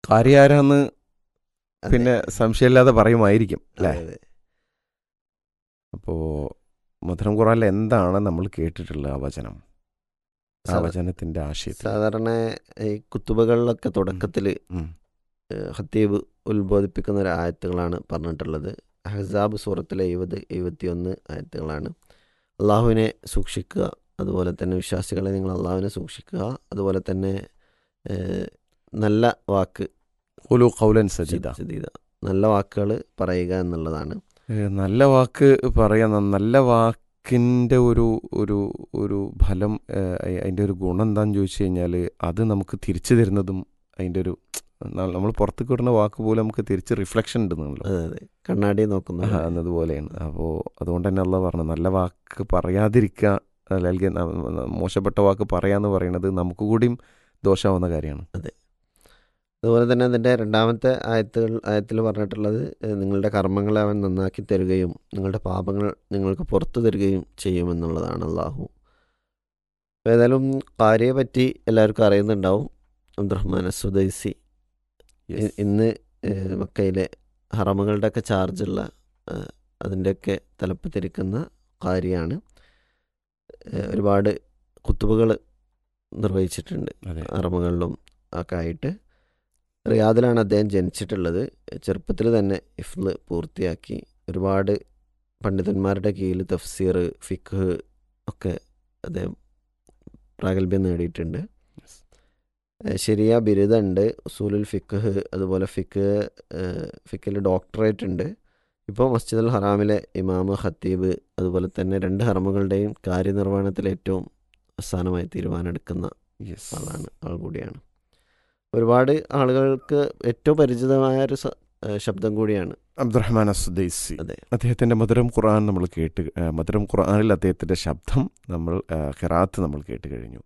കാര്യാരാന്ന് അതെ. പിന്നെ സംശയമില്ലാതെ പറയുമായിരിക്കും അല്ലേ അതെ, അതെ. അപ്പോ മധുരം ഖുറാനിൽ എന്താണ് നമ്മൾ കേട്ടിട്ടുള്ള ആ വചനം ആ സാ- വചനത്തിന്റെ ആശയത്തിൽ സാധാരണ ഈ കുത്തുബകളിലൊക്കെ തുടക്കത്തിൽ ഉം. ഹത്തീബ് ഉത്ബോധിപ്പിക്കുന്ന ഒരു ആയത്തുകളാണ് പറഞ്ഞിട്ടുള്ളത് ഹസാബ് സൂറത്തിലെ എഴുപത് എഴുപത്തിയൊന്ന് ആയത്തുകളാണ് അള്ളാഹുവിനെ സൂക്ഷിക്കുക അതുപോലെ തന്നെ വിശ്വാസികളെ നിങ്ങൾ അള്ളാഹുവിനെ സൂക്ഷിക്കുക അതുപോലെ തന്നെ ഏഹ്, നല്ല വാക്ക് ഖുലു ഖൗലൻ സജീദ സദീദ നല്ല വാക്കുകൾ പറയുക എന്നുള്ളതാണ് ഏ, നല്ല വാക്ക് പറയാൻ നല്ല വാക്കിൻ്റെ ഒരു ഒരു ഒരു ഫലം ഏ, അയ്- അതിൻ്റെ ഒരു ഗുണം എന്താണെന്ന് ചോദിച്ചു കഴിഞ്ഞാൽ അത് നമുക്ക് തിരിച്ചു തരുന്നതും അതിൻ്റെ ഒരു നമ്മൾ പുറത്തേക്ക് വിടുന്ന വാക്ക് പോലും നമുക്ക് തിരിച്ച് റിഫ്ലക്ഷൻ ഉണ്ടെന്നുള്ളൂ അതെ അതെ കണ്ണാടി നോക്കുന്നു ആ, എന്നതുപോലെയാണ് അപ്പോൾ അതുകൊണ്ട് തന്നെ അല്ല പറഞ്ഞു നല്ല വാക്ക് പറയാതിരിക്കുക അല്ലെങ്കിൽ ന- ന- മോശപ്പെട്ട വാക്ക് പറയാന്ന് പറയുന്നത് നമുക്ക് കൂടിയും ദോഷമാവുന്ന കാര്യമാണ് അതുപോലെ തന്നെ അതിൻ്റെ രണ്ടാമത്തെ ആയത്തുകൾ ആയത്തിൽ പറഞ്ഞിട്ടുള്ളത് ഏഹ്, നിങ്ങളുടെ കർമ്മങ്ങളെ അവൻ നന്നാക്കി തരികയും നിങ്ങളുടെ പാപങ്ങൾ നിങ്ങൾക്ക് പുറത്തു തരികയും ചെയ്യുമെന്നുള്ളതാണ് അള്ളാഹു അപ്പോൾ ഏതായാലും കാര്യയെ പറ്റി എല്ലാവർക്കും അറിയുന്നുണ്ടാവും അബ്ദുറഹ്മാൻ സുദൈസി ഇ- ഇന്ന് ഏഹ്, മക്കയിലെ ഹറമുകളുടെയൊക്കെ ചാർജുള്ള ഏഹ്, അതിൻ്റെയൊക്കെ തലപ്പത്തിരിക്കുന്ന കാര്യമാണ് ഏഹ്, ഒരുപാട് കുത്തുബകൾ നിർവഹിച്ചിട്ടുണ്ട് അതെ അറമുകളിലും ഒക്കെ ആയിട്ട് റിയാദിലാണ് അദ്ദേഹം ജനിച്ചിട്ടുള്ളത് ചെറുപ്പത്തിൽ തന്നെ ഇഫ്ല് പൂർത്തിയാക്കി ഒരുപാട് പണ്ഡിതന്മാരുടെ കീഴിൽ തഫ്സീർ ഫിഖ് ഒക്കെ അദ്ദേഹം പ്രാഗൽഭ്യം നേടിയിട്ടുണ്ട് Yes. ഏഹ് ശരിയ ബിരുദമുണ്ട് ഉസൂലുൽ ഫിഖ് അതുപോലെ ഫിഖ് ഫിഖിൽ ഡോക്ടറേറ്റ് ഉണ്ട് ഇപ്പോൾ മസ്ജിദുൽ ഹറാമിലെ ഇമാമ് ഖത്തീബ് അതുപോലെ തന്നെ രണ്ട് ഹറമുകളുടെയും കാര്യനിർവഹണത്തിൽ ഏറ്റവും അവസാനമായി തീരുമാനമെടുക്കുന്ന യെസ് ആളാണ് ആൾ കൂടിയാണ് ഒരുപാട് ആളുകൾക്ക് ഏറ്റവും പരിചിതമായ ഒരു സ- ഏഹ് ശബ്ദം കൂടിയാണ് അബ്ദുറഹ്മാൻ അസുദൈസി അതെ അദ്ദേഹത്തിൻ്റെ മധുരം ഖുർആൻ നമ്മൾ കേട്ട് ആ, മധുരം ഖുർആനിൽ അദ്ദേഹത്തിൻ്റെ ശബ്ദം നമ്മൾ ആ, ഖിറാത്ത് നമ്മൾ കേട്ട് കഴിഞ്ഞു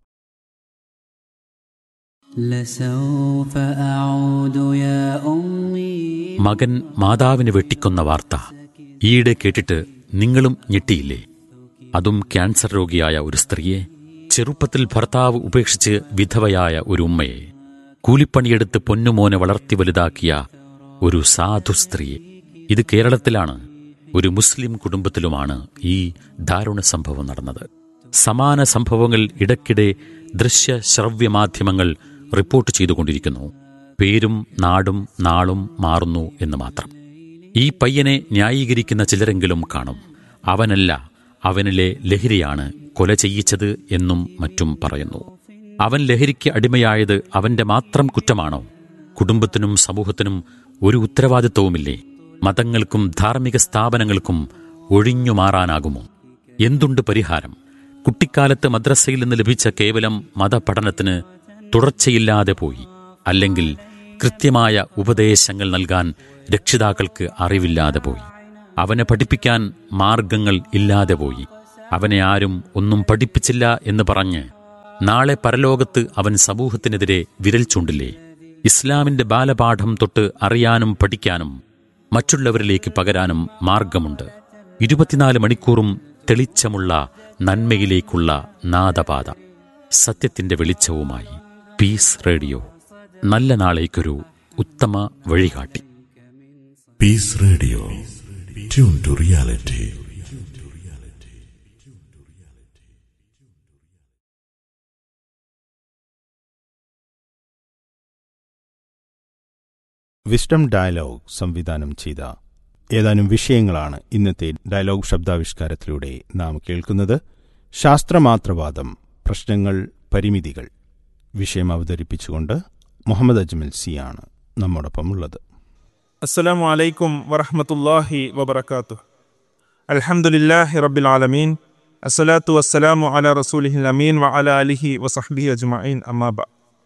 لسوف أعود يا أمي മകൻ മാതാവിനെ വെട്ടിക്കൊന്ന വാർത്ത ഈയിടെ കേട്ടിട്ട് നിങ്ങളും ഞെട്ടിയില്ലേ അതും ക്യാൻസർ രോഗിയായ ഒരു സ്ത്രീയെ ചെറുപ്പത്തിൽ ഭർത്താവ് ഉപേക്ഷിച്ച് വിധവയായ ഒരു ഉമ്മയെ കൂലിപ്പണിയെടുത്ത് പൊന്നുമോനെ വളർത്തി വലുതാക്കിയ ഒരു സാധു സ്ത്രീയെ ഇത് കേരളത്തിലാണ് ഒരു മുസ്ലിം കുടുംബത്തിലുമാണ് ഈ ദാരുണ സംഭവം നടന്നത് സമാന സംഭവങ്ങൾ ഇടയ്ക്കിടെ ദൃശ്യ ശ്രവ്യ മാധ്യമങ്ങൾ റിപ്പോർട്ട് ചെയ്തുകൊണ്ടിരിക്കുന്നു പേരും നാടും നാളും മാറുന്നു എന്ന് മാത്രം ഈ പയ്യനെ ന്യായീകരിക്കുന്ന ചിലരെങ്കിലും കാണും അവനല്ല അവനിലെ ലഹരിയാണ് കൊല ചെയ്യിച്ചത് എന്നും മറ്റും പറയുന്നു അവൻ ലഹരിക്ക് അടിമയായത് അവന്റെ മാത്രം കുറ്റമാണോ കുടുംബത്തിനും സമൂഹത്തിനും ഒരു ഉത്തരവാദിത്വവുമില്ലേ മതങ്ങൾക്കും ധാർമ്മിക സ്ഥാപനങ്ങൾക്കും ഒഴിഞ്ഞു മാറാനാകുമോ എന്തുണ്ട് പരിഹാരം കുട്ടിക്കാലത്ത് മദ്രസയിൽ നിന്ന് ലഭിച്ച കേവലം മതപഠനത്തിന് തുടർച്ചയില്ലാതെ പോയി അല്ലെങ്കിൽ കൃത്യമായ ഉപദേശങ്ങൾ നൽകാൻ രക്ഷിതാക്കൾക്ക് അറിവില്ലാതെ പോയി അവനെ പഠിപ്പിക്കാൻ മാർഗങ്ങൾ ഇല്ലാതെ പോയി അവനെ ആരും ഒന്നും പഠിപ്പിച്ചില്ല എന്ന് പറഞ്ഞ് നാളെ പരലോകത്ത് അവൻ സമൂഹത്തിനെതിരെ വിരൽ ചൂണ്ടില്ലേ ഇസ്ലാമിന്റെ ബാലപാഠം തൊട്ട് അറിയാനും പഠിക്കാനും മറ്റുള്ളവരിലേക്ക് പകരാനും മാർഗമുണ്ട് ഇരുപത്തിനാല് മണിക്കൂറും തെളിച്ചമുള്ള നന്മയിലേക്കുള്ള നാദപാത സത്യത്തിന്റെ വെളിച്ചവുമായി പീസ് റേഡിയോ നല്ല നാളേക്കൊരു ഉത്തമ വഴികാട്ടി Peace Radio. Tune to reality. Wisdom dialogue സംവിധാനം ചെയ്ത ഏതാനും വിഷയങ്ങളാണ് ഇന്നത്തെ ഡയലോഗ് ശബ്ദാവിഷ്കാരത്തിലൂടെ നാം കേൾക്കുന്നത് ശാസ്ത്രമാത്രവാദം പ്രശ്നങ്ങൾ പരിമിതികൾ വിഷയം അവതരിപ്പിച്ചുകൊണ്ട് മുഹമ്മദ് അജ്മൽ സിയാണ് നമ്മോടൊപ്പം ഉള്ളത് അസ്സലാമു അലൈക്കും വറഹ്മത്തുള്ളാഹി വബറകാതുഹു അൽഹംദുലില്ലാഹി റബ്ബിൽ ആലമീൻ അസ്സലാത്തു വസ്സലാമു അലാ റസൂലിഹിൽ അമീൻ വ അലാ അലിഹി വസഹ്ബിഹി അജ്മഈൻ അമ്മാബ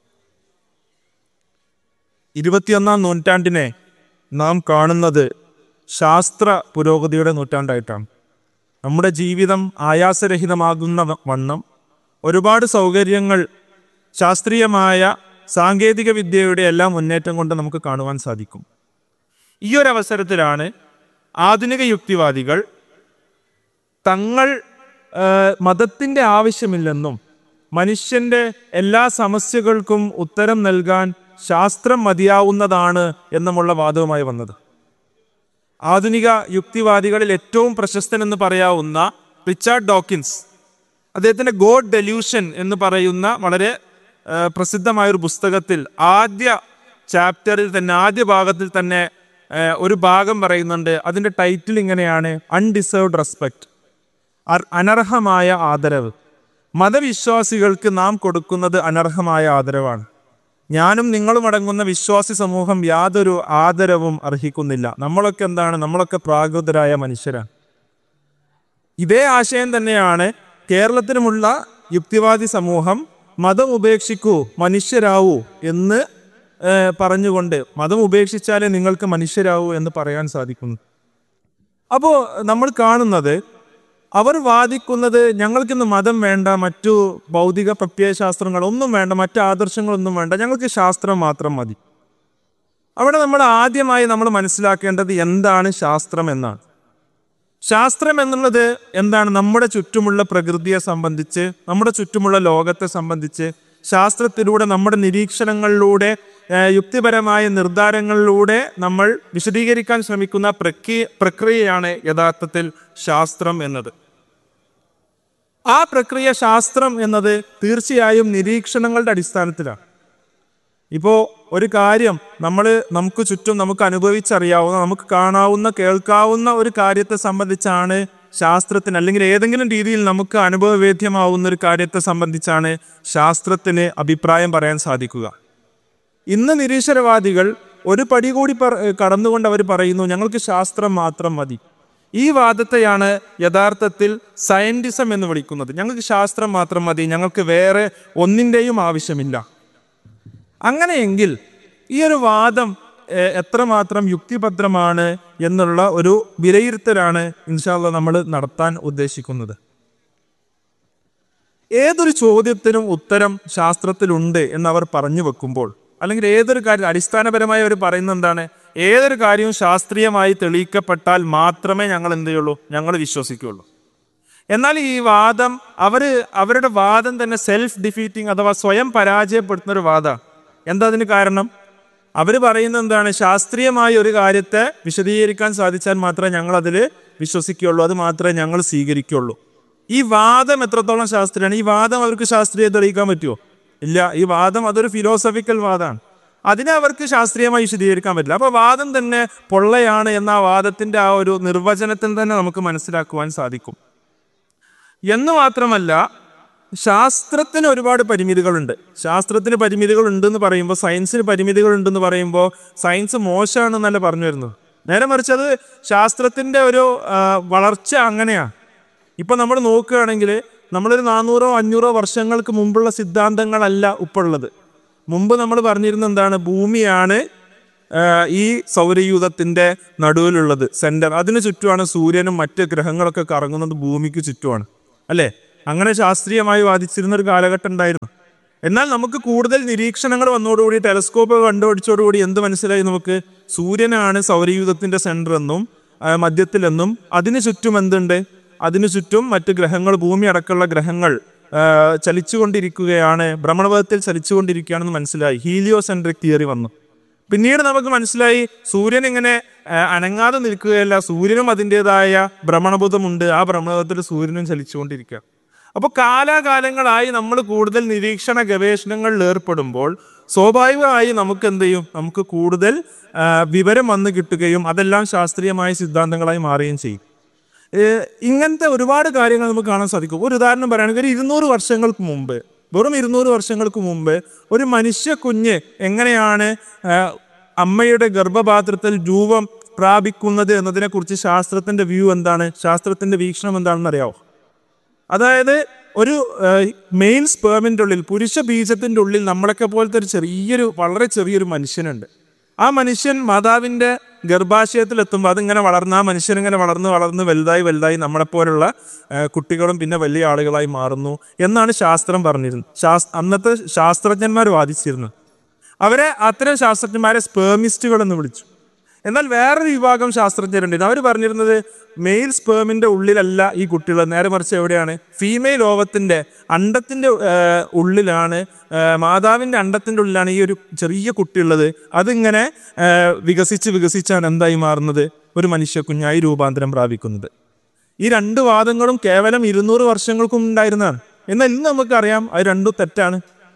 ഇരുപത്തിയൊന്നാം നൂറ്റാണ്ടിനെ നാം കാണുന്നത് ശാസ്ത്ര പുരോഗതിയുടെ നൂറ്റാണ്ടായിട്ടാണ് നമ്മുടെ ജീവിതം ആയാസരഹിതമാകുന്ന വ- വണ്ണം ഒരുപാട് സൗകര്യങ്ങൾ ശാസ്ത്രീയമായ സാങ്കേതിക വിദ്യയുടെ എല്ലാം മുന്നേറ്റം കൊണ്ട് നമുക്ക് കാണുവാൻ സാധിക്കും ഈ ഒരു അവസരത്തിലാണ് ആധുനിക യുക്തിവാദികൾ തങ്ങൾ ആ, മതത്തിന്റെ ആവശ്യമില്ലെന്നും മനുഷ്യന്റെ എല്ലാ സമസ്യകൾക്കും ഉത്തരം നൽകാൻ ശാസ്ത്രം മതിയാവുന്നതാണ് എന്നുമുള്ള വാദവുമായി വന്നത് ആധുനിക യുക്തിവാദികളിൽ ഏറ്റവും പ്രശസ്തൻ എന്ന് പറയാവുന്ന റിച്ചാർഡ് ഡോക്കിൻസ് അദ്ദേഹത്തിന്റെ ഗോഡ് ഡെല്യൂഷൻ എന്ന് പറയുന്ന വളരെ ആ, പ്രസിദ്ധമായ ഒരു പുസ്തകത്തിൽ ആദ്യ ചാപ്റ്ററിൽ തന്നെ ആദ്യ ഭാഗത്തിൽ തന്നെ ആ, ഒരു ഭാഗം പറയുന്നുണ്ട് അതിന്റെ ടൈറ്റിൽ ഇങ്ങനെയാണ് അൺഡിസേർവ്ഡ് റെസ്പെക്ട് അനർഹമായ ആദരവ് മതവിശ്വാസികൾക്ക് നാം കൊടുക്കുന്നത് അനർഹമായ ആദരവാണ് ഞാനും നിങ്ങളും അടങ്ങുന്ന വിശ്വാസി സമൂഹം യാതൊരു ആദരവും അർഹിക്കുന്നില്ല നമ്മളൊക്കെ എന്താണ് നമ്മളൊക്കെ പ്രാകൃതരായ മനുഷ്യരാണ് ഇതേ ആശയം തന്നെയാണ് കേരളത്തിലുമുള്ള യുക്തിവാദി സമൂഹം മതം ഉപേക്ഷിക്കൂ മനുഷ്യരാവൂ എന്ന് ഏഹ്, പറഞ്ഞുകൊണ്ട് മതം ഉപേക്ഷിച്ചാലേ നിങ്ങൾക്ക് മനുഷ്യരാവൂ എന്ന് പറയാൻ സാധിക്കുന്നു അപ്പോൾ നമ്മൾ കാണുന്നത് അവർ വാദിക്കുന്നത് ഞങ്ങൾക്കിന്ന് മതം വേണ്ട മറ്റു ഭൗതിക പ്രത്യയശാസ്ത്രങ്ങൾ ഒന്നും വേണ്ട മറ്റു ആദർശങ്ങളൊന്നും വേണ്ട ഞങ്ങൾക്ക് ശാസ്ത്രം മാത്രം മതി അവിടെ നമ്മൾ ആദ്യമായി നമ്മൾ മനസ്സിലാക്കേണ്ടത് എന്താണ് ശാസ്ത്രം എന്നാണ് ശാസ്ത്രം എന്നുള്ളത് എന്താണ് നമ്മുടെ ചുറ്റുമുള്ള പ്രകൃതിയെ സംബന്ധിച്ച് നമ്മുടെ ചുറ്റുമുള്ള ലോകത്തെ സംബന്ധിച്ച് ശാസ്ത്രത്തിലൂടെ നമ്മുടെ നിരീക്ഷണങ്ങളിലൂടെ ഏഹ്, യുക്തിപരമായ നിർദ്ധാരങ്ങളിലൂടെ നമ്മൾ വിശദീകരിക്കാൻ ശ്രമിക്കുന്ന പ്രക്രിയ പ്രക്രിയയാണ് യഥാർത്ഥത്തിൽ ശാസ്ത്രം എന്നത് ആ പ്രക്രിയ ശാസ്ത്രം എന്നത് തീർച്ചയായും നിരീക്ഷണങ്ങളുടെ അടിസ്ഥാനത്തിലാണ് ഇപ്പോൾ ഒരു കാര്യം നമ്മൾ നമുക്ക് ചുറ്റും നമുക്ക് അനുഭവിച്ചറിയാവുന്ന നമുക്ക് കാണാവുന്ന കേൾക്കാവുന്ന ഒരു കാര്യത്തെ സംബന്ധിച്ചാണ് ശാസ്ത്രത്തിന് അല്ലെങ്കിൽ ഏതെങ്കിലും രീതിയിൽ നമുക്ക് അനുഭവവേദ്യമാവുന്ന ഒരു കാര്യത്തെ സംബന്ധിച്ചാണ് ശാസ്ത്രത്തിന് അഭിപ്രായം പറയാൻ സാധിക്കുക ഇന്ന് നിരീശ്വരവാദികൾ ഒരു പടി കൂടി പറ- കടന്നുകൊണ്ട് അവർ പറയുന്നു ഞങ്ങൾക്ക് ശാസ്ത്രം മാത്രം മതി ഈ വാദത്തെയാണ് യഥാർത്ഥത്തിൽ സയന്റിസം എന്ന് വിളിക്കുന്നത് ഞങ്ങൾക്ക് ശാസ്ത്രം മാത്രം മതി ഞങ്ങൾക്ക് വേറെ ഒന്നിൻ്റെയും ആവശ്യമില്ല അങ്ങനെയെങ്കിൽ ഈ ഒരു വാദം എ- എത്രമാത്രം യുക്തിഭദ്രമാണ് എന്നുള്ള ഒരു വിലയിരുത്തലാണ് ഇൻഷാല്ല നമ്മൾ നടത്താൻ ഉദ്ദേശിക്കുന്നത് ഏതൊരു ചോദ്യത്തിനും ഉത്തരം ശാസ്ത്രത്തിലുണ്ട് എന്നവർ പറഞ്ഞു വെക്കുമ്പോൾ അല്ലെങ്കിൽ ഏതൊരു കാര്യം അടിസ്ഥാനപരമായി അവർ പറയുന്നത് എന്താണ് ഏതൊരു കാര്യവും ശാസ്ത്രീയമായി തെളിയിക്കപ്പെട്ടാൽ മാത്രമേ ഞങ്ങൾ എന്ത് ചെയ്യുള്ളൂ ഞങ്ങൾ വിശ്വസിക്കുകയുള്ളൂ എന്നാൽ ഈ വാദം അവര് അവരുടെ വാദം തന്നെ സെൽഫ് ഡിഫീറ്റിംഗ് അഥവാ സ്വയം പരാജയപ്പെടുത്തുന്ന ഒരു വാദമാണ് എന്താ അതിന് കാരണം അവർ പറയുന്നത് എന്താണ് ശാസ്ത്രീയമായ ഒരു കാര്യത്തെ വിശദീകരിക്കാൻ സാധിച്ചാൽ മാത്രമേ ഞങ്ങൾ അതിൽ വിശ്വസിക്കുകയുള്ളൂ അത് മാത്രമേ ഞങ്ങൾ സ്വീകരിക്കുകയുള്ളൂ ഈ വാദം എത്രത്തോളം ശാസ്ത്രീയമാണ് ഈ വാദം അവർക്ക് ശാസ്ത്രീയ തെളിയിക്കാൻ പറ്റുമോ ഇല്ല ഈ വാദം അതൊരു ഫിലോസഫിക്കൽ വാദമാണ് അതിനെ അവർക്ക് ശാസ്ത്രീയമായി വിശദീകരിക്കാൻ പറ്റില്ല അപ്പൊ വാദം തന്നെ പൊള്ളയാണ് എന്ന ആ വാദത്തിന്റെ ആ ഒരു നിർവചനത്തിൽ തന്നെ നമുക്ക് മനസ്സിലാക്കുവാൻ സാധിക്കും എന്ന് മാത്രമല്ല ശാസ്ത്രത്തിന് ഒരുപാട് പരിമിതികളുണ്ട് ശാസ്ത്രത്തിന് പരിമിതികൾ ഉണ്ടെന്ന് പറയുമ്പോൾ സയൻസിന് പരിമിതികൾ ഉണ്ടെന്ന് പറയുമ്പോൾ സയൻസ് മോശമാണെന്നല്ല പറഞ്ഞു വരുന്നത് നേരെ മറിച്ച് അത് ശാസ്ത്രത്തിന്റെ ഒരു ആ, വളർച്ച അങ്ങനെയാണ് ഇപ്പൊ നമ്മൾ നോക്കുകയാണെങ്കിൽ നമ്മളൊരു നാനൂറോ അഞ്ഞൂറോ വർഷങ്ങൾക്ക് മുമ്പുള്ള സിദ്ധാന്തങ്ങളല്ല ഇപ്പോൾ ഉള്ളത് മുമ്പ് നമ്മൾ പറഞ്ഞിരുന്ന എന്താണ് ഭൂമിയാണ് ആ, ഈ സൗരയൂഥത്തിന്റെ നടുവിലുള്ളത് സെന്റർ അതിന് ചുറ്റുമാണ് സൂര്യനും മറ്റ് ഗ്രഹങ്ങളൊക്കെ കറങ്ങുന്നത് ഭൂമിക്ക് ചുറ്റുമാണ് അല്ലേ അങ്ങനെ ശാസ്ത്രീയമായി വാദിച്ചിരുന്ന ഒരു കാലഘട്ടം ഉണ്ടായിരുന്നു എന്നാൽ നമുക്ക് കൂടുതൽ നിരീക്ഷണങ്ങൾ വന്നതോടുകൂടി ടെലസ്കോപ്പ് കണ്ടുപിടിച്ചതോടുകൂടി എന്ത് മനസ്സിലായി നമുക്ക് സൂര്യനാണ് സൗരയൂഥത്തിന്റെ സെന്റർ എന്നും ആ, മധ്യത്തിലെന്നും അതിന് ചുറ്റും എന്തുണ്ട് അതിനു ചുറ്റും മറ്റ് ഗ്രഹങ്ങൾ ഭൂമി അടക്കമുള്ള ഗ്രഹങ്ങൾ ആ, ചലിച്ചുകൊണ്ടിരിക്കുകയാണ് ഭ്രമണപഥത്തിൽ ചലിച്ചുകൊണ്ടിരിക്കുകയാണെന്ന് മനസ്സിലായി ഹീലിയോസെൻട്രിക് തിയറി വന്നു പിന്നീട് നമുക്ക് മനസ്സിലായി സൂര്യൻ ഇങ്ങനെ ആ, അനങ്ങാതെ നിൽക്കുകയല്ല സൂര്യനും അതിൻ്റെതായ ഭ്രമണപഥമുണ്ട് ആ ഭ്രമണപഥത്തിൽ സൂര്യനും ചലിച്ചുകൊണ്ടിരിക്കുക അപ്പോൾ കാലാകാലങ്ങളായി നമ്മൾ കൂടുതൽ നിരീക്ഷണ ഗവേഷണങ്ങളിൽ ഏർപ്പെടുമ്പോൾ സ്വാഭാവികമായി നമുക്ക് എന്ത് ചെയ്യും നമുക്ക് കൂടുതൽ ആ, വിവരം വന്ന് കിട്ടുകയും അതെല്ലാം ശാസ്ത്രീയമായ സിദ്ധാന്തങ്ങളായി മാറുകയും ചെയ്യും ഏഹ് ഇങ്ങനത്തെ ഒരുപാട് കാര്യങ്ങൾ നമുക്ക് കാണാൻ സാധിക്കും ഒരു ഉദാഹരണം പറയുകയാണെങ്കിൽ ഒരു ഇരുന്നൂറ് വർഷങ്ങൾക്ക് മുമ്പ് വെറും ഇരുന്നൂറ് വർഷങ്ങൾക്ക് മുമ്പ് ഒരു മനുഷ്യ കുഞ്ഞ് എങ്ങനെയാണ് ആഹ്, അമ്മയുടെ ഗർഭപാത്രത്തിൽ രൂപം പ്രാപിക്കുന്നത് എന്നതിനെക്കുറിച്ച് ശാസ്ത്രത്തിന്റെ വ്യൂ എന്താണ് ശാസ്ത്രത്തിന്റെ വീക്ഷണം എന്താണെന്ന് അറിയാവോ അതായത് ഒരു മെയിൻ സ്പേമിൻ്റെ ഉള്ളിൽ പുരുഷ ബീജത്തിന്റെ ഉള്ളിൽ നമ്മളൊക്കെ പോലത്തെ ഒരു ചെറിയൊരു വളരെ ചെറിയൊരു മനുഷ്യനുണ്ട് ആ മനുഷ്യൻ മാതാവിന്റെ ഗർഭാശയത്തിൽ എത്തുമ്പോൾ അതിങ്ങനെ വളർന്ന് ആ മനുഷ്യൻ ഇങ്ങനെ വളർന്ന് വളർന്ന് വലുതായി വലുതായി നമ്മളെപ്പോലുള്ള ആ, കുട്ടികളും പിന്നെ വലിയ ആളുകളായി മാറുന്നു എന്നാണ് ശാസ്ത്രം പറഞ്ഞിരുന്നത് ശാസ് അന്നത്തെ ശാസ്ത്രജ്ഞന്മാർ വാദിച്ചിരുന്നത് അവരെ അത്തരം ശാസ്ത്രജ്ഞന്മാരെ സ്പേമിസ്റ്റുകൾ എന്ന് വിളിച്ചു എന്നാൽ വേറൊരു വിഭാഗം ശാസ്ത്രജ്ഞരുണ്ട് അവർ പറഞ്ഞിരുന്നത് മെയിൽ സ്പേമിന്റെ ഉള്ളിലല്ല ഈ കുട്ടികൾ നേരെ മറിച്ച് എവിടെയാണ് ഫീമെയിൽ ഓവത്തിന്റെ അണ്ടത്തിന്റെ ആ, ഉള്ളിലാണ് ആ, മാതാവിന്റെ അണ്ടത്തിന്റെ ഉള്ളിലാണ് ഈ ഒരു ചെറിയ കുട്ടിയുള്ളത് അതിങ്ങനെ ആ, വികസിച്ച് വികസിച്ചാണ് എന്തായി മാറുന്നത് ഒരു മനുഷ്യ കുഞ്ഞായി രൂപാന്തരം പ്രാപിക്കുന്നത് ഈ രണ്ട് വാദങ്ങളും കേവലം ഇരുന്നൂറ് വർഷങ്ങൾക്കും ഉണ്ടായിരുന്നതാണ് എന്നാൽ ഇന്ന് നമുക്കറിയാം അത് രണ്ടും തെറ്റാണ്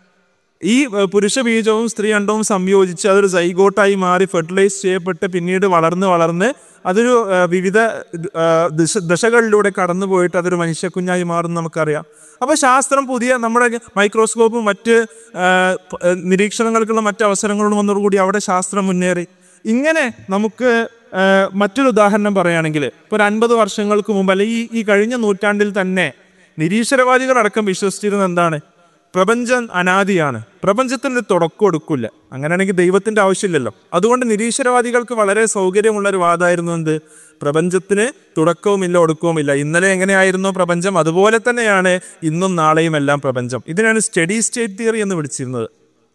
ഈ ഏഹ്, പുരുഷ ബീജവും സ്ത്രീ അണ്ടവും സംയോജിച്ച് അതൊരു സൈഗോട്ടായി മാറി ഫെർട്ടിലൈസ് ചെയ്യപ്പെട്ട് പിന്നീട് വളർന്ന് വളർന്ന് അതൊരു ഏഹ്, വിവിധ ഏഹ്, ദിശ ദശകളിലൂടെ കടന്നു പോയിട്ട് അതൊരു മനുഷ്യക്കുഞ്ഞായി മാറും നമുക്കറിയാം അപ്പോൾ ശാസ്ത്രം പുതിയ നമ്മുടെ മൈക്രോസ്കോപ്പും മറ്റ് ഏഹ്, പ- ഏഹ്, നിരീക്ഷണങ്ങൾക്കുള്ള മറ്റ് അവസരങ്ങളും വന്നതോടുകൂടി അവിടെ ശാസ്ത്രം മുന്നേറി ഇങ്ങനെ നമുക്ക് ഏഹ്, മറ്റൊരു ഉദാഹരണം പറയുകയാണെങ്കിൽ ഇപ്പോൾ ഒരു അൻപത് വർഷങ്ങൾക്ക് മുമ്പ് അല്ലെങ്കിൽ ഈ ഈ കഴിഞ്ഞ നൂറ്റാണ്ടിൽ തന്നെ നിരീശ്വരവാദികളടക്കം വിശ്വസിച്ചിരുന്നത് എന്താണ് പ്രപഞ്ചം അനാദിയാണ് പ്രപഞ്ചത്തിന് ഒരു തുടക്കം എടുക്കില്ല അങ്ങനെയാണെങ്കിൽ ദൈവത്തിന്റെ ആവശ്യമില്ലല്ലോ അതുകൊണ്ട് നിരീശ്വരവാദികൾക്ക് വളരെ സൗകര്യമുള്ള ഒരു വാദമായിരുന്നു എന്ത് പ്രപഞ്ചത്തിന് തുടക്കവുമില്ല ഒടുക്കവുമില്ല ഇന്നലെ എങ്ങനെയായിരുന്നോ പ്രപഞ്ചം അതുപോലെ തന്നെയാണ് ഇന്നും നാളെയും എല്ലാം പ്രപഞ്ചം ഇതിനാണ് സ്റ്റഡി സ്റ്റേറ്റ് തിയറി എന്ന് വിളിച്ചിരുന്നത്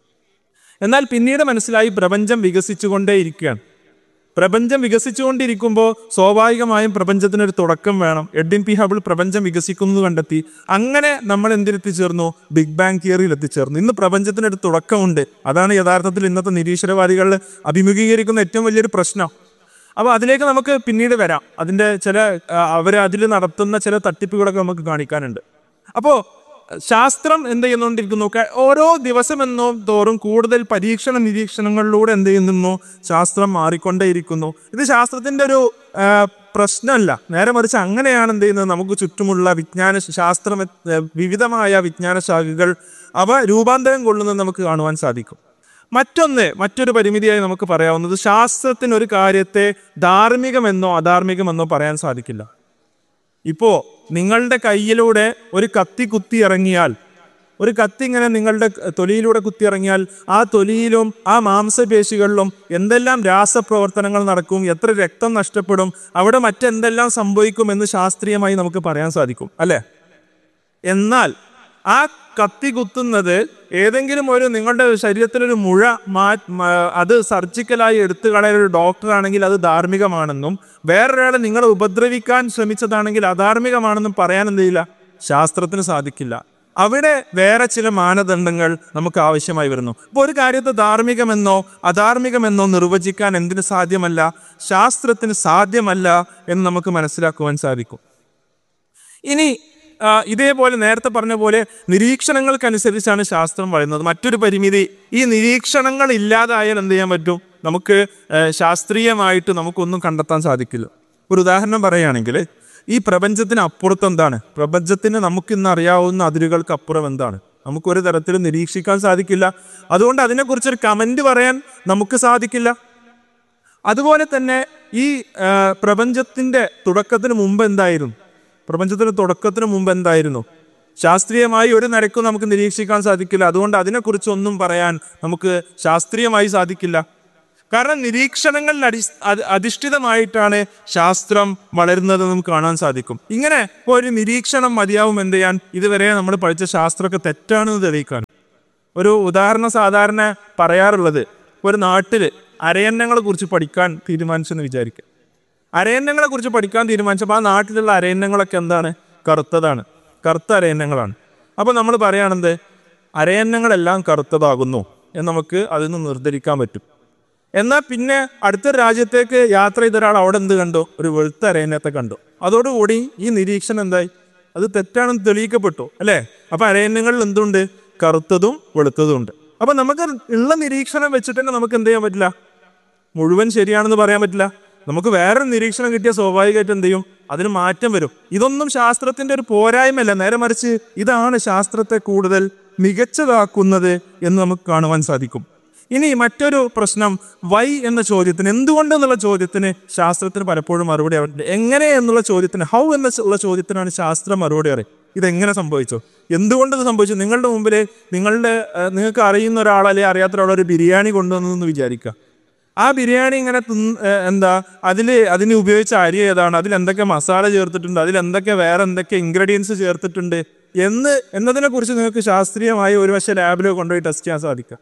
എന്നാൽ പിന്നീട് മനസ്സിലായി പ്രപഞ്ചം വികസിച്ചുകൊണ്ടേയിരിക്കുകയാണ് പ്രപഞ്ചം വികസിച്ചുകൊണ്ടിരിക്കുമ്പോൾ സ്വാഭാവികമായും പ്രപഞ്ചത്തിനൊരു തുടക്കം വേണം എഡിൻ പി ഹബിൾ പ്രപഞ്ചം വികസിക്കുന്നത് കണ്ടെത്തി അങ്ങനെ നമ്മൾ എന്തിലെത്തിച്ചേർന്നു ബിഗ് ബാങ് തിയറിയിൽ എത്തിച്ചേർന്നു ഇന്ന് പ്രപഞ്ചത്തിനൊരു തുടക്കമുണ്ട് അതാണ് യഥാർത്ഥത്തിൽ ഇന്നത്തെ നിരീശ്വരവാദികൾ അഭിമുഖീകരിക്കുന്ന ഏറ്റവും വലിയൊരു പ്രശ്നം അപ്പോൾ അതിലേക്ക് നമുക്ക് പിന്നീട് വരാം അതിൻ്റെ ചില അവർ അതിൽ നടത്തുന്ന ചില തട്ടിപ്പുകളൊക്കെ നമുക്ക് കാണിക്കാനുണ്ട് അപ്പോൾ ശാസ്ത്രം എന്ത് ചെയ്യുന്നുകൊണ്ടിരിക്കുന്നു ക- ഓരോ ദിവസം എന്നോ തോറും കൂടുതൽ പരീക്ഷണ നിരീക്ഷണങ്ങളിലൂടെ എന്ത് ചെയ്യുന്നു ശാസ്ത്രം മാറിക്കൊണ്ടേയിരിക്കുന്നു ഇത് ശാസ്ത്രത്തിന്റെ ഒരു ആ, പ്രശ്നമല്ല നേരെ മറിച്ച് അങ്ങനെയാണ് എന്ത് ചെയ്യുന്നത് നമുക്ക് ചുറ്റുമുള്ള വിജ്ഞാന ശാസ്ത്രം ഏ, വിവിധമായ വിജ്ഞാന ശാഖകൾ അവ രൂപാന്തരം കൊള്ളുന്നത് നമുക്ക് കാണുവാൻ സാധിക്കും മറ്റൊന്ന് മറ്റൊരു പരിമിതിയായി നമുക്ക് പറയാവുന്നത് ശാസ്ത്രത്തിന് ഒരു കാര്യത്തെ ധാർമ്മികമെന്നോ അധാർമികമെന്നോ പറയാൻ സാധിക്കില്ല ഇപ്പോ നിങ്ങളുടെ കയ്യിലൂടെ ഒരു കത്തി കുത്തി ഇറങ്ങിയാൽ ഒരു കത്തി ഇങ്ങനെ നിങ്ങളുടെ തൊലിയിലൂടെ കുത്തി ഇറങ്ങിയാൽ ആ തൊലിയിലും ആ മാംസപേശികളിലും എന്തെല്ലാം രാസപ്രവർത്തനങ്ങൾ നടക്കും എത്ര രക്തം നഷ്ടപ്പെടും അവിടെ മറ്റെന്തെല്ലാം സംഭവിക്കും എന്ന് ശാസ്ത്രീയമായി നമുക്ക് പറയാൻ സാധിക്കും അല്ലേ എന്നാൽ ആ കത്തി കുത്തുന്നത് ഏതെങ്കിലും ഒരു നിങ്ങളുടെ ശരീരത്തിലൊരു മുഴ മാ മ- അത് സർജിക്കലായി എടുത്തു കളയുന്ന ഒരു ഡോക്ടറാണെങ്കിൽ അത് ധാർമ്മികമാണെന്നും വേറൊരാളെ നിങ്ങളെ ഉപദ്രവിക്കാൻ ശ്രമിച്ചതാണെങ്കിൽ അധാർമികമാണെന്നും പറയാൻ എന്തില്ല ശാസ്ത്രത്തിന് സാധിക്കില്ല അവിടെ വേറെ ചില മാനദണ്ഡങ്ങൾ നമുക്ക് ആവശ്യമായി വരുന്നു ഇപ്പോൾ ഒരു കാര്യത്തെ ധാർമ്മികമെന്നോ അധാർമികമെന്നോ നിർവചിക്കാൻ എന്തിനു സാധ്യമല്ല ശാസ്ത്രത്തിന് സാധ്യമല്ല എന്ന് നമുക്ക് മനസ്സിലാക്കുവാൻ സാധിക്കും ഇനി ആ, ഇതേപോലെ നേരത്തെ പറഞ്ഞ പോലെ നിരീക്ഷണങ്ങൾക്കനുസരിച്ചാണ് ശാസ്ത്രം പറയുന്നത് മറ്റൊരു പരിമിതി ഈ നിരീക്ഷണങ്ങൾ ഇല്ലാതായാൽ എന്ത് ചെയ്യാൻ പറ്റും നമുക്ക് ആ, ശാസ്ത്രീയമായിട്ട് നമുക്കൊന്നും കണ്ടെത്താൻ സാധിക്കില്ല ഒരു ഉദാഹരണം പറയുകയാണെങ്കിൽ ഈ പ്രപഞ്ചത്തിന് അപ്പുറത്ത് എന്താണ് പ്രപഞ്ചത്തിന് നമുക്കിന്ന് അറിയാവുന്ന അതിരുകൾക്ക് അപ്പുറം എന്താണ് നമുക്കൊരു തരത്തിലും നിരീക്ഷിക്കാൻ സാധിക്കില്ല അതുകൊണ്ട് അതിനെക്കുറിച്ചൊരു കമന്റ് പറയാൻ നമുക്ക് സാധിക്കില്ല അതുപോലെ തന്നെ ഈ ആ, പ്രപഞ്ചത്തിന്റെ തുടക്കത്തിന് മുമ്പ് എന്തായിരുന്നു പ്രപഞ്ചത്തിന്റെ തുടക്കത്തിന് മുമ്പ് എന്തായിരുന്നു ശാസ്ത്രീയമായി ഒരു നിരക്കും നമുക്ക് നിരീക്ഷിക്കാൻ സാധിക്കില്ല അതുകൊണ്ട് അതിനെക്കുറിച്ച് ഒന്നും പറയാൻ നമുക്ക് ശാസ്ത്രീയമായി സാധിക്കില്ല കാരണം നിരീക്ഷണങ്ങളിൽ അടി അത് അധിഷ്ഠിതമായിട്ടാണ് ശാസ്ത്രം വളരുന്നത് നമുക്ക് കാണാൻ സാധിക്കും ഇങ്ങനെ ഇപ്പോൾ ഒരു നിരീക്ഷണം മതിയാവും എന്ത് ചെയ്യാൻ ഇതുവരെ നമ്മൾ പഠിച്ച ശാസ്ത്രമൊക്കെ തെറ്റാണെന്ന് തെളിയിക്കാൻ ഒരു ഉദാഹരണം സാധാരണ പറയാറുള്ളത് ഒരു നാട്ടില് അരയന്നങ്ങളെ കുറിച്ച് പഠിക്കാൻ തീരുമാനിച്ചെന്ന് വിചാരിക്കുക അരയന്നങ്ങളെ കുറിച്ച് പഠിക്കാൻ തീരുമാനിച്ചപ്പോൾ ആ നാട്ടിലുള്ള അരയന്നങ്ങളൊക്കെ എന്താണ് കറുത്തതാണ് കറുത്ത അരയന്നങ്ങളാണ് അപ്പോൾ നമ്മൾ പറയുകയാണെന്ത് അരയന്നങ്ങളെല്ലാം കറുത്തതാകുന്നു എന്ന് നമുക്ക് അതിൽ നിന്ന് നിർദ്ധരിക്കാൻ പറ്റും എന്നാൽ പിന്നെ അടുത്ത രാജ്യത്തേക്ക് യാത്ര ചെയ്ത ഒരാൾ അവിടെ എന്ത് കണ്ടു ഒരു വെളുത്ത അരയന്നത്തെ കണ്ടു അതോടുകൂടി ഈ നിരീക്ഷണം എന്തായി അത് തെറ്റാണെന്ന് തെളിയിക്കപ്പെട്ടു അല്ലേ അപ്പൊ അരയന്നങ്ങളിൽ എന്തുണ്ട് കറുത്തതും വെളുത്തതും ഉണ്ട് അപ്പൊ നമുക്ക് ഉള്ള നിരീക്ഷണം വെച്ചിട്ട് തന്നെ നമുക്ക് എന്ത് ചെയ്യാൻ പറ്റില്ല മുഴുവൻ ശരിയാണെന്ന് പറയാൻ പറ്റില്ല നമുക്ക് വേറൊരു നിരീക്ഷണം കിട്ടിയ സ്വാഭാവികമായിട്ട് എന്ത് ചെയ്യും അതിന് മാറ്റം വരും ഇതൊന്നും ശാസ്ത്രത്തിന്റെ ഒരു പോരായ്മയല്ല നേരെ മറിച്ച് ഇതാണ് ശാസ്ത്രത്തെ കൂടുതൽ മികച്ചതാക്കുന്നത് എന്ന് നമുക്ക് കാണുവാൻ സാധിക്കും ഇനി മറ്റൊരു പ്രശ്നം വൈ എന്ന ചോദ്യത്തിന് എന്തുകൊണ്ട് എന്നുള്ള ചോദ്യത്തിന് ശാസ്ത്രത്തിന് പലപ്പോഴും മറുപടി അവരുണ്ട് എങ്ങനെ എന്നുള്ള ചോദ്യത്തിന് ഹൗ എന്ന ഉള്ള ചോദ്യത്തിനാണ് ശാസ്ത്രം മറുപടി അറിയും ഇതെങ്ങനെ സംഭവിച്ചു എന്തുകൊണ്ട് ഇത് സംഭവിച്ചു നിങ്ങളുടെ മുമ്പിൽ നിങ്ങളുടെ ഏഹ്, നിങ്ങൾക്ക് അറിയുന്ന ഒരാൾ അല്ലെങ്കിൽ അറിയാത്ത ഒരാൾ ഒരു ബിരിയാണി കൊണ്ടുവന്നു വിചാരിക്കുക ആ ബിരിയാണി ഇങ്ങനെ തിന്ന് ഏഹ്, എന്താ അതിൽ അതിന് ഉപയോഗിച്ച അരി ഏതാണ് അതിൽ എന്തൊക്കെ മസാല ചേർത്തിട്ടുണ്ട് അതിൽ എന്തൊക്കെ വേറെ എന്തൊക്കെ ഇൻഗ്രീഡിയൻസ് ചേർത്തിട്ടുണ്ട് എന്ന് എന്നതിനെ കുറിച്ച് നിങ്ങൾക്ക് ശാസ്ത്രീയമായി ഒരു പക്ഷേ ലാബിൽ കൊണ്ടുപോയി ടെസ്റ്റ് ചെയ്യാൻ സാധിക്കുക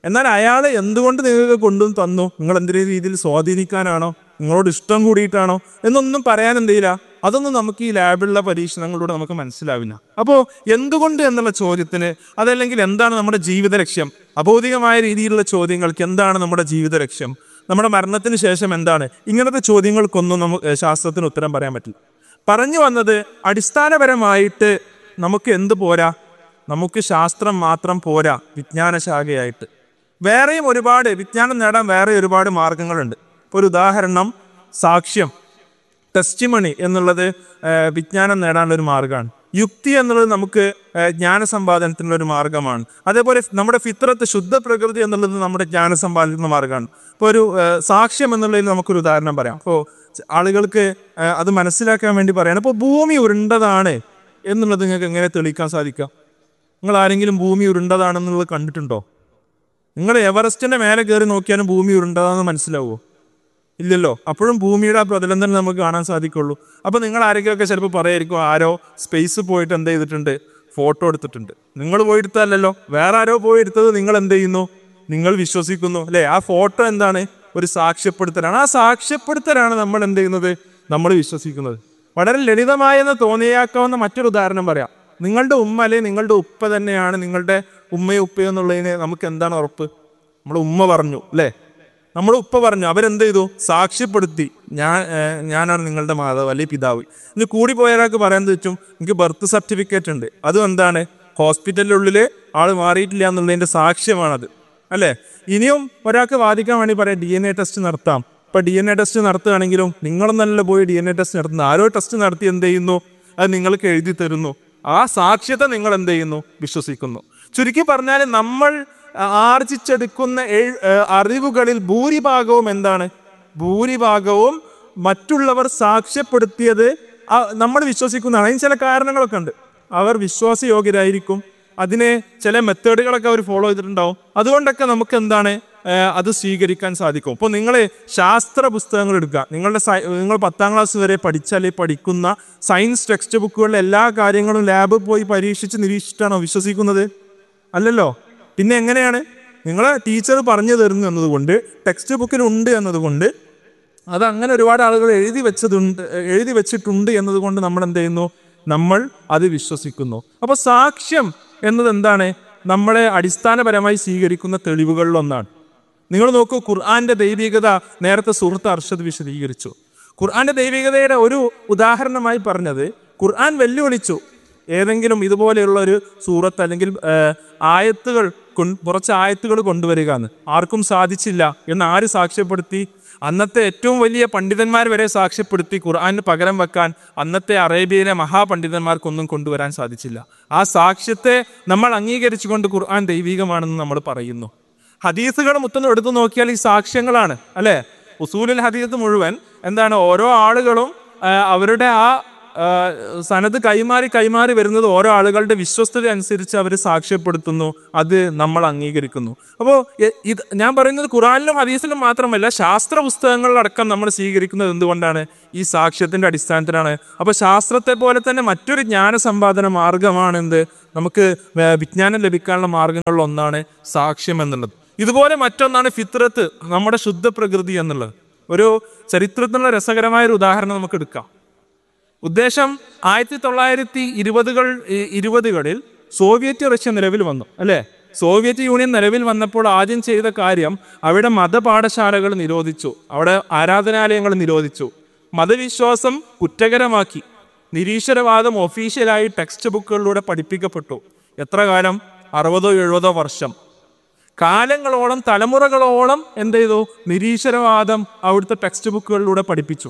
എന്നാൽ അയാൾ എന്തുകൊണ്ട് നിങ്ങൾക്ക് കൊണ്ടു തന്നു നിങ്ങൾ എന്തെങ്കിലും രീതിയിൽ സ്വാധീനിക്കാനാണോ നിങ്ങളോട് ഇഷ്ടം കൂടിയിട്ടാണോ എന്നൊന്നും പറയാൻ എന്തെയില്ല അതൊന്നും നമുക്ക് ഈ ലാബിലുള്ള പരീക്ഷണങ്ങളിലൂടെ നമുക്ക് മനസ്സിലാവില്ല അപ്പോൾ എന്തുകൊണ്ട് എന്നുള്ള ചോദ്യത്തിന് അതല്ലെങ്കിൽ എന്താണ് നമ്മുടെ ജീവിത ലക്ഷ്യം അബൗദികമായ രീതിയിലുള്ള ചോദ്യങ്ങൾക്ക് എന്താണ് നമ്മുടെ ജീവിത ലക്ഷ്യം നമ്മുടെ മരണത്തിന് ശേഷം എന്താണ് ഇങ്ങനത്തെ ചോദ്യങ്ങൾക്കൊന്നും നമുക്ക് ശാസ്ത്രത്തിന് ഉത്തരം പറയാൻ പറ്റില്ല പറഞ്ഞു വന്നത് അടിസ്ഥാനപരമായിട്ട് നമുക്ക് എന്ത് പോരാ നമുക്ക് ശാസ്ത്രം മാത്രം പോരാ വിജ്ഞാന ശാഖയായിട്ട് വേറെയും ഒരുപാട് വിജ്ഞാനം നേടാൻ വേറെ ഒരുപാട് മാർഗങ്ങളുണ്ട് ഇപ്പോൾ ഒരു ഉദാഹരണം സാക്ഷ്യം ടെസ്റ്റിമണി എന്നുള്ളത് ആ, വിജ്ഞാനം നേടാനുള്ള ഒരു മാർഗമാണ് യുക്തി എന്നുള്ളത് നമുക്ക് ആ, ജ്ഞാനസമ്പാദനത്തിനുള്ള ഒരു മാർഗമാണ് അതേപോലെ നമ്മുടെ ഫിത്രത്ത് ശുദ്ധ പ്രകൃതി എന്നുള്ളത് നമ്മുടെ ജ്ഞാനസമ്പാദനത്തിനുള്ള മാർഗമാണ് ഇപ്പോൾ ഒരു ആ, സാക്ഷ്യം എന്നുള്ളതിൽ നമുക്കൊരു ഉദാഹരണം പറയാം അപ്പോൾ ആളുകൾക്ക് ആ, അത് മനസ്സിലാക്കാൻ വേണ്ടി പറയാണ് ഇപ്പോൾ ഭൂമി ഉരുണ്ടതാണ് എന്നുള്ളത് നിങ്ങൾക്ക് എങ്ങനെ തെളിയിക്കാൻ സാധിക്കാം നിങ്ങൾ ആരെങ്കിലും ഭൂമി ഉരുണ്ടതാണെന്നുള്ളത് കണ്ടിട്ടുണ്ടോ നിങ്ങൾ എവറസ്റ്റിന്റെ മേലെ കയറി നോക്കിയാലും ഭൂമി ഉരുണ്ടതാണെന്ന് മനസ്സിലാവുമോ ഇല്ലല്ലോ അപ്പോഴും ഭൂമിയുടെ ആ പ്രതലം തന്നെ നമുക്ക് കാണാൻ സാധിക്കുള്ളൂ അപ്പൊ നിങ്ങൾ ആരെങ്കിലുമൊക്കെ ചിലപ്പോൾ പറയായിരിക്കും ആരോ സ്പേസ് പോയിട്ട് എന്ത് ചെയ്തിട്ടുണ്ട് ഫോട്ടോ എടുത്തിട്ടുണ്ട് നിങ്ങൾ പോയി എടുത്തതല്ലല്ലോ വേറെ ആരോ പോയി എടുത്തത് നിങ്ങൾ എന്ത് ചെയ്യുന്നു നിങ്ങൾ വിശ്വസിക്കുന്നു അല്ലെ ആ ഫോട്ടോ എന്താണ് ഒരു സാക്ഷ്യപ്പെടുത്തലാണ് ആ സാക്ഷ്യപ്പെടുത്തലാണ് നമ്മൾ എന്ത് ചെയ്യുന്നത് നമ്മൾ വിശ്വസിക്കുന്നത് വളരെ ലളിതമായെന്ന് തോന്നിയാക്കാവുന്ന മറ്റൊരു ഉദാഹരണം പറയാം നിങ്ങളുടെ ഉമ്മ അല്ലെ നിങ്ങളുടെ ഉപ്പ തന്നെയാണ് നിങ്ങളുടെ ഉമ്മയും ഉപ്പയും എന്നുള്ളതിന് നമുക്ക് എന്താണ് ഉറപ്പ് നമ്മുടെ ഉമ്മ പറഞ്ഞു അല്ലേ നമ്മുടെ ഉപ്പ പറഞ്ഞു അവരെന്ത് ചെയ്തു സാക്ഷ്യപ്പെടുത്തി ഞാൻ ഏർ, ഞാനാണ് നിങ്ങളുടെ മാതാവ് അല്ലെങ്കിൽ പിതാവ് ഇനി കൂടി പോയ ഒരാൾക്ക് പറയാൻ തെറ്റും എനിക്ക് ബർത്ത് സർട്ടിഫിക്കറ്റ് ഉണ്ട് അതും എന്താണ് ഹോസ്പിറ്റലിനുള്ളിൽ ആൾ മാറിയിട്ടില്ല എന്നുള്ളതിന്റെ സാക്ഷ്യമാണത് അല്ലേ ഇനിയും ഒരാൾക്ക് വാദിക്കാൻ വേണ്ടി പറയാം ഡി എൻ എ ടെസ്റ്റ് നടത്താം ഇപ്പൊ ഡി എൻ എ ടെസ്റ്റ് നടത്തുകയാണെങ്കിലും നിങ്ങളൊന്നല്ല പോയി ഡി എൻ എ ടെസ്റ്റ് നടത്തുന്നത് ആരോ ടെസ്റ്റ് നടത്തി എന്ത് ചെയ്യുന്നു അത് നിങ്ങൾക്ക് എഴുതി തരുന്നു ആ സാക്ഷ്യത്തെ നിങ്ങൾ എന്ത് ചെയ്യുന്നു വിശ്വസിക്കുന്നു ചുരുക്കി പറഞ്ഞാൽ നമ്മൾ ആർജിച്ചെടുക്കുന്ന എഴ്- ഏഹ് അറിവുകളിൽ ഭൂരിഭാഗവും എന്താണ് ഭൂരിഭാഗവും മറ്റുള്ളവർ സാക്ഷ്യപ്പെടുത്തിയത് ആ- നമ്മൾ വിശ്വസിക്കുന്നതാണ് അതിന് ചില കാരണങ്ങളൊക്കെ ഉണ്ട് അവർ വിശ്വാസയോഗ്യരായിരിക്കും അതിനെ ചില മെത്തേഡുകളൊക്കെ അവർ ഫോളോ ചെയ്തിട്ടുണ്ടാവും അതുകൊണ്ടൊക്കെ നമുക്ക് എന്താണ് ഏഹ് അത് സ്വീകരിക്കാൻ സാധിക്കും ഇപ്പോൾ നിങ്ങൾ ശാസ്ത്ര പുസ്തകങ്ങൾ എടുക്കുക നിങ്ങളുടെ സയ- നിങ്ങൾ പത്താം ക്ലാസ് വരെ പഠിച്ചാൽ പഠിക്കുന്ന സയൻസ് ടെക്സ്റ്റ് ബുക്കുകളിലെ എല്ലാ കാര്യങ്ങളും ലാബിൽ പോയി പരീക്ഷിച്ച് നിരീക്ഷിച്ചിട്ടാണോ വിശ്വസിക്കുന്നത് അല്ലല്ലോ പിന്നെ എങ്ങനെയാണ് നിങ്ങളെ ടീച്ചർ പറഞ്ഞു തരുന്നു എന്നതുകൊണ്ട് ടെക്സ്റ്റ് ബുക്കിൽ ഉണ്ട് എന്നതുകൊണ്ട് അത് അങ്ങനെ ഒരുപാട് ആളുകൾ എഴുതി വെച്ചതുണ്ട് എഴുതി വെച്ചിട്ടുണ്ട് എന്നതുകൊണ്ട് നമ്മൾ എന്ത് ചെയ്യുന്നു നമ്മൾ അത് വിശ്വസിക്കുന്നു അപ്പോൾ സാക്ഷ്യം എന്നത് എന്താണ് നമ്മളെ അടിസ്ഥാനപരമായി സ്വീകരിക്കുന്ന തെളിവുകളിലൊന്നാണ് നിങ്ങൾ നോക്കൂ ഖുർആന്റെ ദൈവികത നേരത്തെ സുഹൃത്ത് അർഷദ് വിശദീകരിച്ചു ഖുർആന്റെ ദൈവികതയുടെ ഒരു ഉദാഹരണമായി പറഞ്ഞത് ഖുർആൻ വെല്ലുവിളിച്ചു ഏതെങ്കിലും ഇതുപോലെയുള്ള ഒരു സൂറത്ത് അല്ലെങ്കിൽ ആ, ആയത്തുകൾ കൊൺ- കുറച്ച് ആയത്തുകൾ കൊണ്ടുവരിക എന്ന് ആർക്കും സാധിച്ചില്ല എന്ന് ആര് സാക്ഷ്യപ്പെടുത്തി അന്നത്തെ ഏറ്റവും വലിയ പണ്ഡിതന്മാർ വരെ സാക്ഷ്യപ്പെടുത്തി ഖുർആന് പകരം വെക്കാൻ അന്നത്തെ അറേബ്യയിലെ മഹാപണ്ഡിതന്മാർക്കൊന്നും കൊണ്ടുവരാൻ സാധിച്ചില്ല ആ സാക്ഷ്യത്തെ നമ്മൾ അംഗീകരിച്ചുകൊണ്ട് ഖുർആൻ ദൈവികമാണെന്ന് നമ്മൾ പറയുന്നു ഹദീസുകൾ മൊത്തം എടുത്തു നോക്കിയാൽ ഈ സാക്ഷ്യങ്ങളാണ് അല്ലെ ഉസൂലുൽ ഹദീസ് മുഴുവൻ എന്താണ് ഓരോ ആളുകളും ആ, അവരുടെ ആ ആ, സനത് കൈമാറി കൈമാറി വരുന്നത് ഓരോ ആളുകളുടെ വിശ്വസ്തത അനുസരിച്ച് അവർ സാക്ഷ്യപ്പെടുത്തുന്നു അത് നമ്മൾ അംഗീകരിക്കുന്നു അപ്പോൾ ഇത് ഞാൻ പറയുന്നത് ഖുറാനിലും ഹദീസിലും മാത്രമല്ല ശാസ്ത്ര പുസ്തകങ്ങളിലടക്കം നമ്മൾ സ്വീകരിക്കുന്നത് എന്തുകൊണ്ടാണ് ഈ സാക്ഷ്യത്തിന്റെ അടിസ്ഥാനത്തിലാണ് അപ്പോൾ ശാസ്ത്രത്തെ പോലെ തന്നെ മറ്റൊരു ജ്ഞാന സമ്പാദന മാർഗമാണ് എന്ത് നമുക്ക് വേ- വിജ്ഞാനം ലഭിക്കാനുള്ള മാർഗങ്ങളിൽ ഒന്നാണ് സാക്ഷ്യം എന്നുള്ളത് ഇതുപോലെ മറ്റൊന്നാണ് ഫിത്രത്ത് നമ്മുടെ ശുദ്ധ പ്രകൃതി എന്നുള്ളത് ഒരു ചരിത്രത്തിനുള്ള രസകരമായ ഒരു ഉദാഹരണം നമുക്ക് എടുക്കാം ഉദ്ദേശം ആയിരത്തി തൊള്ളായിരത്തി ഇരുപതുകൾ ഇ- ഇരുപതുകളിൽ സോവിയറ്റ് റഷ്യ നിലവിൽ വന്നു അല്ലേ സോവിയറ്റ് യൂണിയൻ നിലവിൽ വന്നപ്പോൾ ആദ്യം ചെയ്ത കാര്യം അവിടെ മതപാഠശാലകൾ നിരോധിച്ചു അവിടെ ആരാധനാലയങ്ങൾ നിരോധിച്ചു മതവിശ്വാസം കുറ്റകരമാക്കി നിരീശ്വരവാദം ഒഫീഷ്യലായി ടെക്സ്റ്റ് ബുക്കുകളിലൂടെ പഠിപ്പിക്കപ്പെട്ടു എത്ര കാലം അറുപതോ എഴുപതോ വർഷം കാലങ്ങളോളം തലമുറകളോളം എന്ത് ചെയ്തു നിരീശ്വരവാദം അവിടുത്തെ ടെക്സ്റ്റ് ബുക്കുകളിലൂടെ പഠിപ്പിച്ചു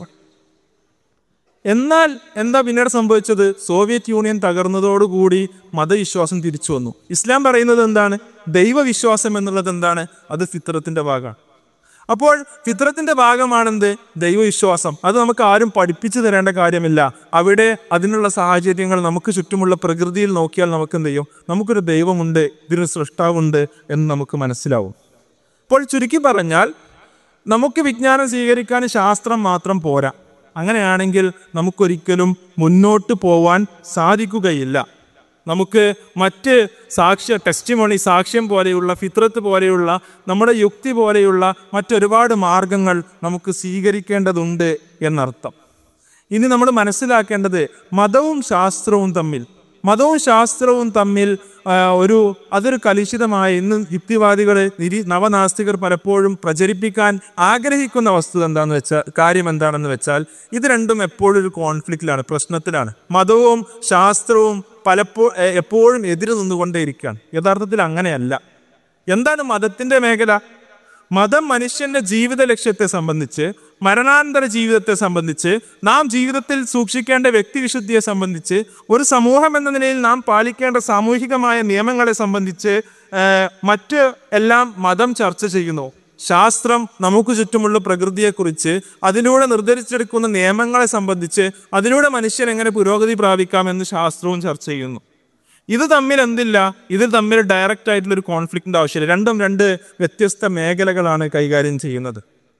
എന്നാൽ എന്താ പിന്നീട് സംഭവിച്ചത് സോവിയറ്റ് യൂണിയൻ തകർന്നതോടുകൂടി മതവിശ്വാസം തിരിച്ചു വന്നു ഇസ്ലാം പറയുന്നത് എന്താണ് ദൈവവിശ്വാസം എന്നുള്ളത് എന്താണ് അത് ഫിത്രത്തിന്റെ ഭാഗമാണ് അപ്പോൾ ഫിത്രത്തിന്റെ ഭാഗമാണെന്ത് ദൈവവിശ്വാസം അത് നമുക്ക് ആരും പഠിപ്പിച്ചു തരേണ്ട കാര്യമില്ല അവിടെ അതിനുള്ള സാഹചര്യങ്ങൾ നമുക്ക് ചുറ്റുമുള്ള പ്രകൃതിയിൽ നോക്കിയാൽ നമുക്ക് എന്ത് ചെയ്യും നമുക്കൊരു ദൈവമുണ്ട് ഇതിനൊരു സൃഷ്ടാവുണ്ട് എന്ന് നമുക്ക് മനസ്സിലാവും അപ്പോൾ ചുരുക്കി പറഞ്ഞാൽ നമുക്ക് വിജ്ഞാനം സ്വീകരിക്കാൻ ശാസ്ത്രം മാത്രം പോരാ അങ്ങനെയാണെങ്കിൽ നമുക്കൊരിക്കലും മുന്നോട്ട് പോവാൻ സാധിക്കുകയില്ല നമുക്ക് മറ്റ് സാക്ഷ്യ ടെസ്റ്റിമോണി സാക്ഷ്യം പോലെയുള്ള ഫിത്രത്ത് പോലെയുള്ള നമ്മുടെ യുക്തി പോലെയുള്ള മറ്റൊരുപാട് മാർഗങ്ങൾ നമുക്ക് സ്വീകരിക്കേണ്ടതുണ്ട് എന്നർത്ഥം ഇനി നമ്മൾ മനസ്സിലാക്കേണ്ടത് മതവും ശാസ്ത്രവും തമ്മിൽ മതവും ശാസ്ത്രവും തമ്മിൽ ആ, ഒരു അതൊരു കലുഷിതമായ ഇന്ന് യുക്തിവാദികൾ നിരി നവനാസ്തികർ പലപ്പോഴും പ്രചരിപ്പിക്കാൻ ആഗ്രഹിക്കുന്ന വസ്തുത എന്താണെന്ന് വെച്ചാൽ കാര്യം എന്താണെന്ന് വെച്ചാൽ ഇത് രണ്ടും എപ്പോഴും ഒരു കോൺഫ്ലിക്റ്റിലാണ് പ്രശ്നത്തിലാണ് മതവും ശാസ്ത്രവും പലപ്പോ എ- എപ്പോഴും എതിര് നിന്നുകൊണ്ടേയിരിക്കുകയാണ് യഥാർത്ഥത്തിൽ അങ്ങനെയല്ല എന്താണ് മതത്തിന്റെ മേഖല മതം മനുഷ്യന്റെ ജീവിത ലക്ഷ്യത്തെ സംബന്ധിച്ച് മരണാനന്തര ജീവിതത്തെ സംബന്ധിച്ച് നാം ജീവിതത്തിൽ സൂക്ഷിക്കേണ്ട വ്യക്തിവിശുദ്ധിയെ സംബന്ധിച്ച് ഒരു സമൂഹം എന്ന നിലയിൽ നാം പാലിക്കേണ്ട സാമൂഹികമായ നിയമങ്ങളെ സംബന്ധിച്ച് ഏഹ്, മറ്റ് എല്ലാം മതം ചർച്ച ചെയ്യുന്നു ശാസ്ത്രം നമുക്ക് ചുറ്റുമുള്ള പ്രകൃതിയെക്കുറിച്ച് അതിലൂടെ നിർദ്ദേശിച്ചെടുക്കുന്ന നിയമങ്ങളെ സംബന്ധിച്ച് അതിലൂടെ മനുഷ്യൻ എങ്ങനെ പുരോഗതി പ്രാപിക്കാമെന്ന് ശാസ്ത്രവും ചർച്ച ചെയ്യുന്നു ഇത് തമ്മിൽ എന്തില്ല ഇതിൽ തമ്മിൽ ഡയറക്റ്റ് ആയിട്ടുള്ള ഒരു കോൺഫ്ലിക്റ്റിന്റെ ആവശ്യമില്ല രണ്ടും രണ്ട് വ്യത്യസ്ത മേഖലകളാണ് കൈകാര്യം ചെയ്യുന്നത്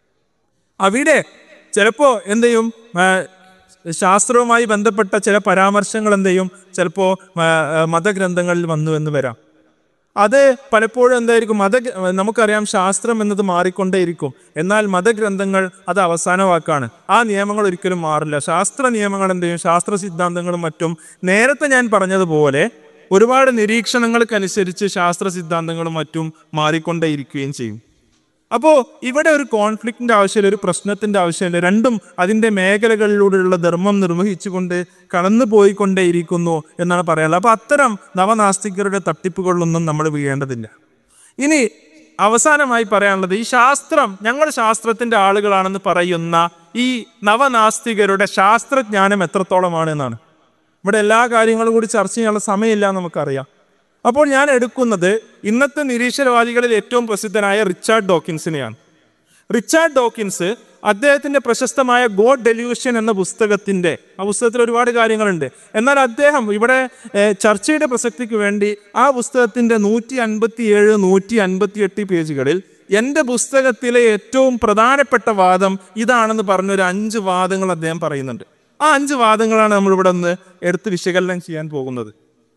അവിടെ ചിലപ്പോൾ എന്ത് ചെയ്യും ആ, ശാസ്ത്രവുമായി ബന്ധപ്പെട്ട ചില പരാമർശങ്ങൾ എന്ത് ചെയ്യും ചിലപ്പോൾ മതഗ്രന്ഥങ്ങളിൽ വന്നു എന്ന് വരാം അത് പലപ്പോഴും എന്തായിരിക്കും മത നമുക്കറിയാം ശാസ്ത്രം എന്നത് മാറിക്കൊണ്ടേയിരിക്കും എന്നാൽ മതഗ്രന്ഥങ്ങൾ അത് അവസാന വാക്കാണ് ആ നിയമങ്ങൾ ഒരിക്കലും മാറില്ല ശാസ്ത്ര നിയമങ്ങൾ എന്ത് ചെയ്യും ശാസ്ത്ര സിദ്ധാന്തങ്ങളും മറ്റും നേരത്തെ ഞാൻ പറഞ്ഞതുപോലെ ഒരുപാട് നിരീക്ഷണങ്ങൾക്കനുസരിച്ച് ശാസ്ത്ര സിദ്ധാന്തങ്ങളും മറ്റും മാറിക്കൊണ്ടേയിരിക്കുകയും ചെയ്യും അപ്പോൾ ഇവിടെ ഒരു കോൺഫ്ലിക്റ്റിന്റെ ആവശ്യമില്ല ഒരു പ്രശ്നത്തിന്റെ ആവശ്യമില്ല രണ്ടും അതിന്റെ മേഖലകളിലൂടെയുള്ള ധർമ്മം നിർവഹിച്ചുകൊണ്ട് കടന്നു പോയിക്കൊണ്ടേയിരിക്കുന്നു എന്നാണ് പറയാനുള്ളത് അപ്പൊ അത്തരം നവനാസ്തികരുടെ തട്ടിപ്പുകളിലൊന്നും നമ്മൾ വീഴേണ്ടതില്ല ഇനി അവസാനമായി പറയാനുള്ളത് ഈ ശാസ്ത്രം ഞങ്ങൾ ശാസ്ത്രത്തിന്റെ ആളുകളാണെന്ന് പറയുന്ന ഈ നവനാസ്തികരുടെ ശാസ്ത്രജ്ഞാനം എത്രത്തോളമാണ് എന്നാണ് ഇവിടെ എല്ലാ കാര്യങ്ങളും കൂടി ചർച്ച ചെയ്യാനുള്ള സമയമില്ല എന്ന് നമുക്കറിയാം അപ്പോൾ ഞാൻ എടുക്കുന്നത് ഇന്നത്തെ നിരീശ്വരവാദികളിൽ ഏറ്റവും പ്രസിദ്ധനായ റിച്ചാർഡ് ഡോക്കിൻസിനെയാണ് റിച്ചാർഡ് ഡോക്കിൻസ് അദ്ദേഹത്തിന്റെ പ്രശസ്തമായ ഗോഡ് ഡെല്യൂഷൻ എന്ന പുസ്തകത്തിന്റെ ആ പുസ്തകത്തിൽ ഒരുപാട് കാര്യങ്ങളുണ്ട് എന്നാൽ അദ്ദേഹം ഇവിടെ ഏഹ്, ചർച്ചയുടെ പ്രസക്തിക്ക് വേണ്ടി ആ പുസ്തകത്തിന്റെ നൂറ്റി അൻപത്തി ഏഴ് നൂറ്റി അൻപത്തി എട്ട് പേജുകളിൽ എൻ്റെ പുസ്തകത്തിലെ ഏറ്റവും പ്രധാനപ്പെട്ട വാദം ഇതാണെന്ന് പറഞ്ഞൊരു അഞ്ച് വാദങ്ങൾ അദ്ദേഹം പറയുന്നുണ്ട് ആ അഞ്ച് വാദങ്ങളാണ് നമ്മളിവിടെ ഒന്ന് എടുത്ത് വിശകലനം ചെയ്യാൻ പോകുന്നത്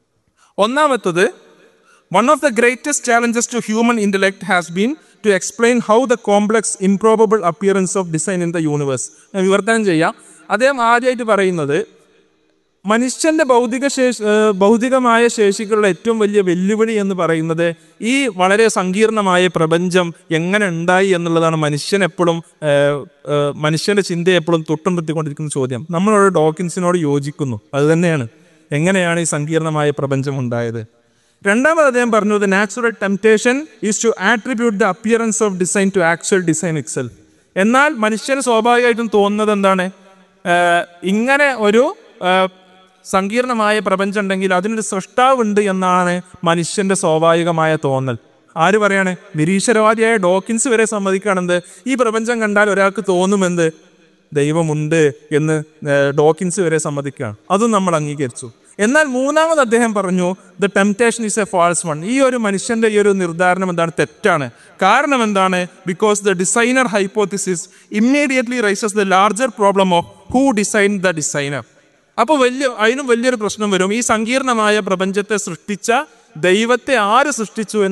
ഒന്നാമത്തത് one of the greatest challenges to human intellect has been to explain how the complex improbable appearance of design in the universe വിവർത്തനം ചെയ്യാം അദ്ദേഹം ആദ്യമായിട്ട് പറയുന്നത് മനുഷ്യന്റെ ഭൗതിക ശേഷി ഏഹ് ഭൗതികമായ ശേഷികളുടെ ഏറ്റവും വലിയ വെല്ലുവിളി എന്ന് പറയുന്നത് ഈ വളരെ സങ്കീർണമായ പ്രപഞ്ചം എങ്ങനെ ഉണ്ടായി എന്നുള്ളതാണ് മനുഷ്യൻ എപ്പോഴും ഏഹ്, ഏഹ്, മനുഷ്യന്റെ ചിന്ത എപ്പോഴും തൊട്ടുനിർത്തിക്കൊണ്ടിരിക്കുന്ന ചോദ്യം നമ്മളോട് ഡോക്കിൻസിനോട് യോജിക്കുന്നു അത് തന്നെയാണ് എങ്ങനെയാണ് ഈ സങ്കീർണമായ പ്രപഞ്ചം ഉണ്ടായത് രണ്ടാമത് അദ്ദേഹം പറഞ്ഞത് natural temptation is to attribute the appearance of design to actual design itself എന്നാൽ മനുഷ്യന് സ്വാഭാവികമായിട്ടും തോന്നുന്നത് എന്താണ് ഏഹ് ഇങ്ങനെ ഒരു ഏഹ് സങ്കീർണമായ പ്രപഞ്ചം ഉണ്ടെങ്കിൽ അതിനൊരു സൃഷ്ടാവുണ്ട് എന്നാണ് മനുഷ്യന്റെ സ്വാഭാവികമായ തോന്നൽ ആര് പറയാണ് നിരീശ്വരവാദിയായ ഡോക്കിൻസ് വരെ സമ്മതിക്കുകയാണെന്ത് ഈ പ്രപഞ്ചം കണ്ടാൽ ഒരാൾക്ക് തോന്നുമെന്ത് ദൈവമുണ്ട് എന്ന് ഏഹ് ഡോക്കിൻസ് വരെ സമ്മതിക്കുകയാണ് അതും നമ്മൾ അംഗീകരിച്ചു എന്നാൽ മൂന്നാമത് അദ്ദേഹം പറഞ്ഞു the temptation is a false one ഈ ഒരു മനുഷ്യന്റെ ഈ ഒരു നിർദ്ധാരണം എന്താണ് തെറ്റാണ് കാരണം എന്താണ് because the designer hypothesis immediately raises the larger problem of who design the designer അപ്പോൾ വലിയ അതിനും വലിയൊരു പ്രശ്നം വരും ഈ സങ്കീർണമായ പ്രപഞ്ചത്തെ സൃഷ്ടിച്ച ദൈവത്തെ ആര് സൃഷ്ടിച്ചു എന്ന്